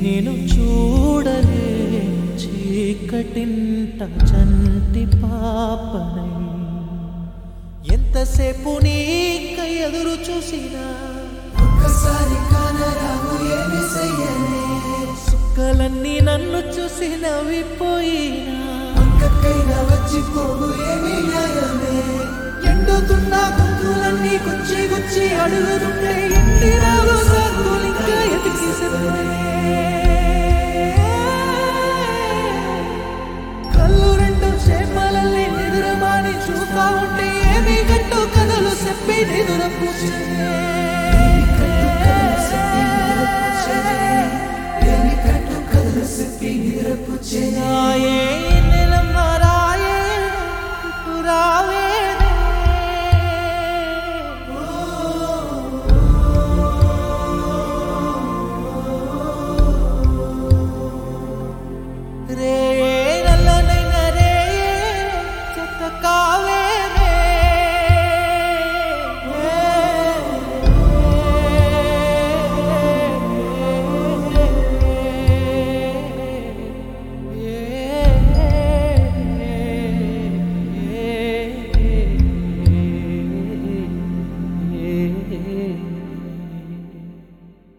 నేను చూడలే చీకటింట చంటి పాపనై ఎంతసేపు నీక ఎదురు చూసినా ఒక్కసారి కానరావు ఏమి చెయ్యలే సుక్కలన్నీ నన్ను చూసి నవ్విపోయినా పక్కకైనా వచ్చి పోగు ఏమి న్యాయమే ఎండుతున్న గుంతులన్నీ గుచ్చి గుచ్చి అడుగుతుంటే ఎండి రావు సాకులు ఇంకా ఎతికి కళ్ళు రెండు చేపలల్ని నిదురమాని చూస్తా ఉంటే ఏమి గట్టు కథలు చెప్పి నిదుర కూర్చునే